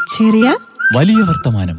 ചെറിയ വലിയ വർത്തമാനം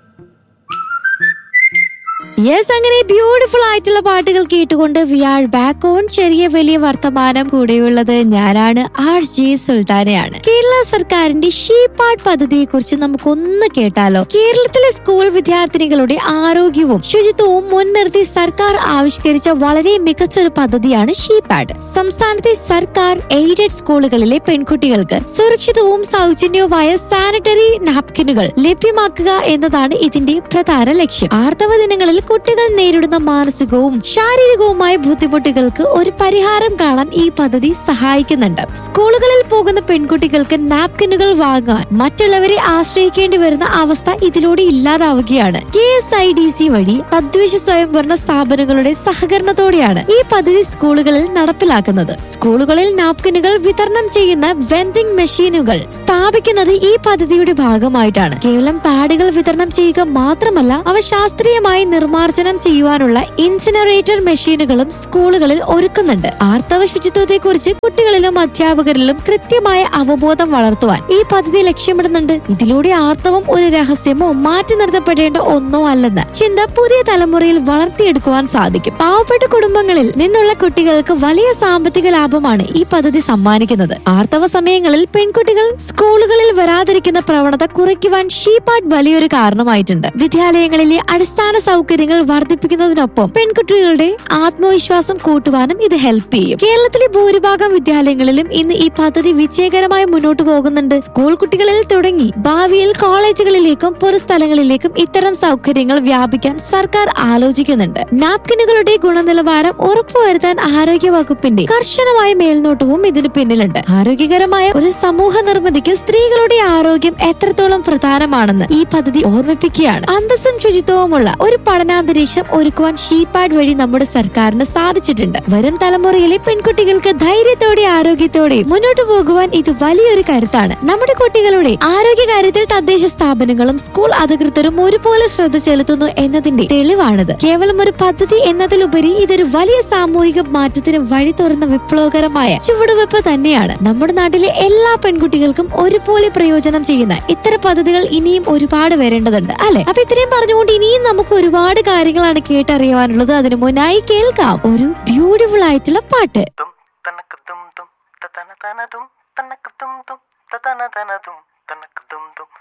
യെസ് അങ്ങനെ ബ്യൂട്ടിഫുൾ ആയിട്ടുള്ള പാട്ടുകൾ കേട്ടുകൊണ്ട് വി ആർ ബാക്ക് ഓൺ ചെറിയ വലിയ വർത്തമാനം കൂടെയുള്ളത് ഞാനാണ് ആർ ജെ സുൽത്താനയാണ് കേരള സർക്കാരിന്റെ ഷീപാഡ് പദ്ധതിയെ കുറിച്ച് നമുക്കൊന്ന് കേട്ടാലോ കേരളത്തിലെ സ്കൂൾ വിദ്യാർത്ഥിനികളുടെ ആരോഗ്യവും ശുചിത്വവും മുൻനിർത്തി സർക്കാർ ആവിഷ്കരിച്ച വളരെ മികച്ച ഒരു പദ്ധതിയാണ് ഷീപാഡ് സംസ്ഥാനത്തെ സർക്കാർ എയ്ഡഡ് സ്കൂളുകളിലെ പെൺകുട്ടികൾക്ക് സുരക്ഷിതവും സൗജന്യവുമായ സാനിറ്ററി നാപ്കിനുകൾ ലഭ്യമാക്കുക എന്നതാണ് ഇതിന്റെ പ്രധാന ലക്ഷ്യം ആർത്തവ ദിനങ്ങളിൽ കുട്ടികൾ നേരിടുന്ന മാനസികവും ശാരീരികവുമായ ബുദ്ധിമുട്ടുകൾക്ക് ഒരു പരിഹാരം കാണാൻ ഈ പദ്ധതി സഹായിക്കുന്നുണ്ട് സ്കൂളുകളിൽ പോകുന്ന പെൺകുട്ടികൾക്ക് നാപ്കിനുകൾ വാങ്ങാൻ മറ്റുള്ളവരെ ആശ്രയിക്കേണ്ടി വരുന്ന അവസ്ഥ ഇതിലൂടെ ഇല്ലാതാവുകയാണ് K S I D C വഴി തദ്ദേശ സ്വയംഭരണ സ്ഥാപനങ്ങളുടെ സഹകരണത്തോടെയാണ് ഈ പദ്ധതി സ്കൂളുകളിൽ നടപ്പിലാക്കുന്നത് സ്കൂളുകളിൽ നാപ്കിനുകൾ വിതരണം ചെയ്യുന്ന വെൻഡിംഗ് മെഷീനുകൾ സ്ഥാപിക്കുന്നത് ഈ പദ്ധതിയുടെ ഭാഗമായിട്ടാണ് കേവലം പാഡുകൾ വിതരണം ചെയ്യുക മാത്രമല്ല അവ ശാസ്ത്രീയമായി നിർമ്മാർജ്ജനം ചെയ്യുവാനുള്ള ഇൻസിനറേറ്റർ മെഷീനുകളും സ്കൂളുകളിൽ ഒരുക്കുന്നുണ്ട് ആർത്തവ ശുചിത്വത്തെക്കുറിച്ച് കുട്ടികളിലും അധ്യാപകരിലും കൃത്യമായ അവബോധം വളർത്തുവാൻ ഈ പദ്ധതി ലക്ഷ്യമിടുന്നുണ്ട് ഇതിലൂടെ ആർത്തവം ഒരു രഹസ്യമോ മാറ്റി നിർത്തപ്പെടേണ്ട ഒന്നോ അല്ലെന്ന് ചിന്ത പുതിയ തലമുറയിൽ വളർത്തിയെടുക്കുവാൻ സാധിക്കും പാവപ്പെട്ട കുടുംബങ്ങളിൽ നിന്നുള്ള കുട്ടികൾക്ക് വലിയ സാമ്പത്തിക ലാഭമാണ് ഈ പദ്ധതി സമ്മാനിക്കുന്നത് ആർത്തവ സമയങ്ങളിൽ പെൺകുട്ടികൾ സ്കൂളുകളിൽ വരാതിരിക്കുന്ന പ്രവണത കുറയ്ക്കുവാൻ ഷീപാഡ് വലിയൊരു കാരണമായിട്ടുണ്ട് വിദ്യാലയങ്ങളിലെ അടിസ്ഥാന സൗകര്യങ്ങൾ വർദ്ധിപ്പിക്കുന്നതിനൊപ്പം പെൺകുട്ടികളുടെ ആത്മവിശ്വാസം കൂട്ടുവാനും ഇത് ഹെൽപ്പ് ചെയ്യും കേരളത്തിലെ ഭൂരിഭാഗം വിദ്യാലയങ്ങളിലും ഇന്ന് ഈ പദ്ധതി വിജയകരമായി മുന്നോട്ട് പോകുന്നുണ്ട് സ്കൂൾ കുട്ടികളിൽ തുടങ്ങി ഭാവിയിൽ കോളേജുകളിലേക്കും പൊതുസ്ഥലങ്ങളിലേക്കും ഇത്തരം സൗകര്യങ്ങൾ വ്യാപിക്കാൻ സർക്കാർ ആലോചിക്കുന്നുണ്ട് നാപ്കിനുകളുടെ ഗുണനിലവാരം ഉറപ്പുവരുത്താൻ ആരോഗ്യ വകുപ്പിന്റെ കർശനമായ മേൽനോട്ടവും ഇതിന് പിന്നിലുണ്ട് ആരോഗ്യകരമായ ഒരു സമൂഹ നിർമ്മിതിക്ക് സ്ത്രീകളുടെ ആരോഗ്യം എത്രത്തോളം പ്രധാനമാണെന്ന് ഈ പദ്ധതി ഓർമ്മിപ്പിക്കുകയാണ് അന്തസ്സും ശുചിത്വവുമുള്ള ഒരു പഠനാന്തരീക്ഷം ഒരുക്കുവാൻ ഷീപാഡ് വഴി നമ്മുടെ സർക്കാരിന് സാധിച്ചിട്ടുണ്ട് വരും തലമുറയിലെ പെൺകുട്ടികൾക്ക് ധൈര്യത്തോടെ ആരോഗ്യത്തോടെയും മുന്നോട്ട് പോകുവാൻ ഇത് വലിയൊരു കരുത്താണ് നമ്മുടെ കുട്ടികളുടെ ആരോഗ്യ കാര്യത്തിൽ തദ്ദേശ സ്ഥാപനങ്ങളും സ്കൂൾ അധികൃതരും ഒരുപോലെ ശ്രദ്ധ ചെലുത്തുന്നു എന്നതിന്റെ തെളിവാണിത് കേവലം ഒരു പദ്ധതി എന്നതിലുപരി ഇതൊരു വലിയ സാമൂഹിക മാറ്റത്തിന് വഴി തുറന്ന വിപ്ലവകരമായ ചുവടുവെപ്പ് തന്നെയാണ് നമ്മുടെ നാട്ടിലെ എല്ലാ പെൺകുട്ടികൾക്കും ഒരുപോലെ പ്രയോജനം ചെയ്യുന്ന ഇത്തരം പദ്ധതികൾ ഇനിയും ഒരുപാട് വരേണ്ടതുണ്ട് അല്ലെ അപ്പൊ ഇത്രയും പറഞ്ഞുകൊണ്ട് ഇനിയും നമുക്ക് ഒരുപാട് കാര്യങ്ങളാണ് കേട്ടറിയുവാനുള്ളത് അതിനു മുന്നായി കേൾക്കാം ഒരു ബ്യൂട്ടിഫുൾ ആയിട്ടുള്ള പാട്ട് tum tanaka tum tum tatana tana tum tanaka tum tum tatana tana tum tanaka tum tum